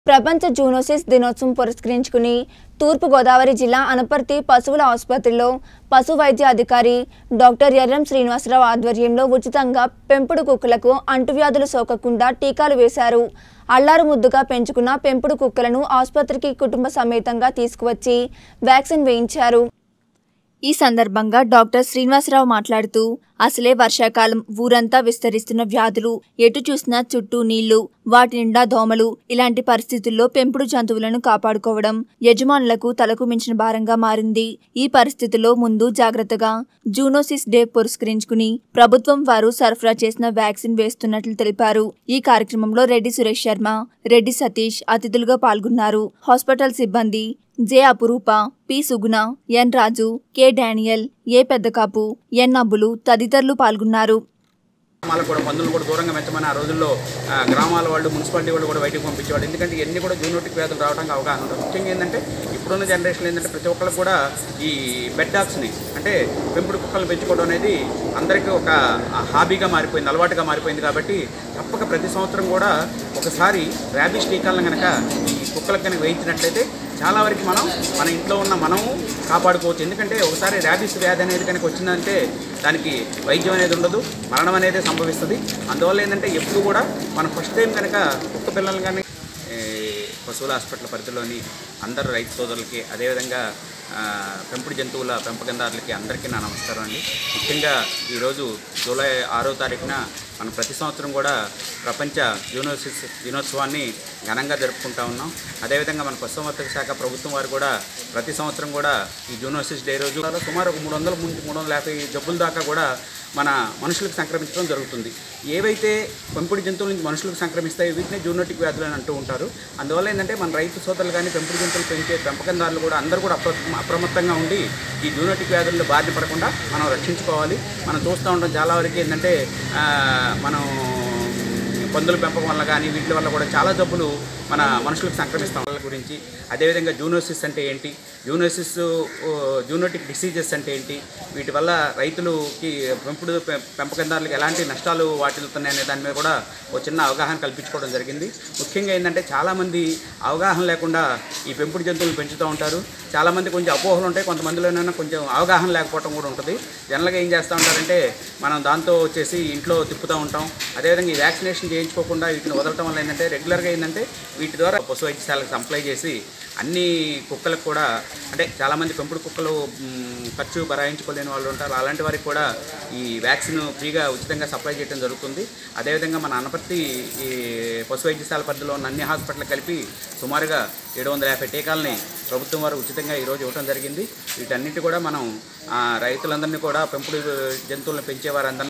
ప్రపంచ జూనోసిస్ దినోత్సవం పురస్కరించుకుని తూర్పుగోదావరి జిల్లా అనపర్తి పశువుల ఆసుపత్రిలో పశు వైద్య అధికారి డాక్టర్ ఎర్రం శ్రీనివాసరావు ఆధ్వర్యంలో ఉచితంగా పెంపుడు కుక్కలకు అంటువ్యాధులు సోకకుండా టీకాలు వేశారు అల్లారు ముద్దుగా పెంచుకున్న పెంపుడు కుక్కలను ఆసుపత్రికి కుటుంబ సమేతంగా తీసుకువచ్చి వ్యాక్సిన్ వేయించారు ఈ సందర్భంగా డాక్టర్ శ్రీనివాసరావు మాట్లాడుతూ అసలే వర్షాకాలం ఊరంతా విస్తరిస్తున్న వ్యాధులు ఎటు చూసినా చుట్టూ నీళ్లు వాటి నిండా దోమలు ఇలాంటి పరిస్థితుల్లో పెంపుడు జంతువులను కాపాడుకోవడం యజమానులకు తలకు మించిన భారంగా మారింది ఈ పరిస్థితుల్లో ముందు జాగ్రత్తగా జూనోసిస్ డే పురస్కరించుకుని ప్రభుత్వం వారు సరఫరా చేసిన వ్యాక్సిన్ వేస్తున్నట్లు తెలిపారు ఈ కార్యక్రమంలో రెడ్డి సురేష్ శర్మ రెడ్డి సతీష్ అతిథులుగా పాల్గొన్నారు హాస్పిటల్ సిబ్బంది J Apuroopa P Suguna N Raju K Daniel A Peddakapu N Abbulu తదితరులు పాల్గొన్నారు గ్రామాలకు కూడా మందులు కూడా దూరంగా పెంచమని ఆ రోజుల్లో ఆ, గ్రామాల వాళ్ళు మున్సిపాలిటీ వాళ్ళు కూడా బయటకు పంపించేవాడు ఎందుకంటే ఇవన్నీ కూడా జూనోటిక్ వ్యాధులు రావడానికి అవగాహన ఉంటుంది ముఖ్యంగా ఏంటంటే ఇప్పుడున్న జనరేషన్ ఏంటంటే ప్రతి ఒక్కరికి కూడా ఈ బెడ్ డాగ్స్ని అంటే పెంపుడు కుక్కలు పెంచుకోవడం అనేది అందరికీ ఒక హాబీగా మారిపోయింది అలవాటుగా మారిపోయింది కాబట్టి తప్పక ప్రతి సంవత్సరం కూడా ఒకసారి ర్యాబిస్ టీకాలను కనుక ఈ కుక్కలకు కనుక వేయించినట్లయితే చాలా వరకు మనం మన ఇంట్లో ఉన్న మనము కాపాడుకోవచ్చు ఎందుకంటే ఒకసారి ర్యాబిస్ వ్యాధి అనేది కనుక వచ్చిందంటే దానికి వైద్యం అనేది ఉండదు మరణం అనేది సంభవిస్తుంది అందువల్ల ఏంటంటే ఎప్పుడు కూడా మనం ఫస్ట్ టైం కనుక కుక్క పిల్లలు కానీ ఏ, పశువుల హాస్పిటల్ పరిధిలోని అందరు రైతు సోదరులకి అదేవిధంగా ఆ, పెంపుడు జంతువుల పెంపకందారులకి అందరికీ నా నమస్కారం అండి ముఖ్యంగా ఈరోజు జూలై ఆరో తారీఖున మనం ప్రతి సంవత్సరం కూడా ప్రపంచ యూనివర్సిస్ దినోత్సవాన్ని ఘనంగా జరుపుకుంటా ఉన్నాం అదేవిధంగా మన పశుసంవర్ధక శాఖ ప్రభుత్వం వారు కూడా ప్రతి సంవత్సరం కూడా ఈ జూనోసిస్ డే రోజు సుమారు ఒక మూడు వందల నుంచి మూడు వందల యాభై జబ్బుల దాకా కూడా మన మనుషులకు సంక్రమించడం జరుగుతుంది ఏవైతే పెంపుడు జంతువుల నుంచి మనుషులకు సంక్రమిస్తాయో వీటినే జూనోటిక్ వ్యాధులు అని అంటూ ఉంటారు అందువల్ల ఏంటంటే మన రైతు సోదరులు కానీ పెంపుడు జంతువులు పెంచే పెంపకందారులు కూడా అందరూ కూడా అప్ర అప్రమత్తంగా ఉండి ఈ జూనోటిక్ వ్యాధుల్లో బారిన పడకుండా మనం రక్షించుకోవాలి మనం చూస్తూ ఉంటాం చాలా వరకు ఏంటంటే ఆ, మనం పందుల పెంపకం వల్ల కానీ వీటి వల్ల కూడా చాలా జబ్బులు మన మనుషులకు సంక్రమిస్తాం వాళ్ళ గురించి అదేవిధంగా జూనోసిస్ అంటే ఏంటి జూనోసిస్ ఓ, జూనోటిక్ డిసీజెస్ అంటే ఏంటి వీటి వల్ల రైతులకి పెంపుడు పె- పెంపకందారులకు ఎలాంటి నష్టాలు వాటిల్లుతున్నాయి అనే దాని మీద కూడా ఒక చిన్న అవగాహన కల్పించుకోవడం జరిగింది ముఖ్యంగా ఏంటంటే చాలామంది అవగాహన లేకుండా ఈ పెంపుడు జంతువులు పెంచుతూ ఉంటారు చాలామంది కొంచెం అపోహలు ఉంటాయి కొంతమందిలోనైనా కొంచెం అవగాహన లేకపోవడం కూడా ఉంటుంది జనరల్గా ఏం చేస్తూ ఉంటారంటే మనం దాంతో వచ్చేసి ఇంట్లో తిప్పుతూ ఉంటాం అదేవిధంగా ఈ వ్యాక్సినేషన్ చేయించుకోకుండా వీటిని వదలటం వల్ల ఏంటంటే రెగ్యులర్గా ఏంటంటే వీటి ద్వారా పశు వైద్యశాలకు సప్లై చేసి అన్ని కుక్కలకు కూడా అంటే చాలామంది పెంపుడు కుక్కలు మ్, ఖర్చు భరాయించుకోలేని వాళ్ళు ఉంటారు అలాంటి వారికి కూడా ఈ వ్యాక్సిన్ ఫ్రీగా ఉచితంగా సప్లై చేయడం జరుగుతుంది అదేవిధంగా మన అనపర్తి ఈ పశు వైద్యశాల పరిధిలో ఉన్న అన్ని హాస్పిటల్ కలిపి సుమారుగా ఏడు వందల యాభై టీకాలని ప్రభుత్వం వారు ఉచితంగా ఈరోజు ఇవ్వడం జరిగింది వీటన్నిటి కూడా మనం ఆ, రైతులందరినీ కూడా పెంపుడు జంతువులను పెంచే వారందరినీ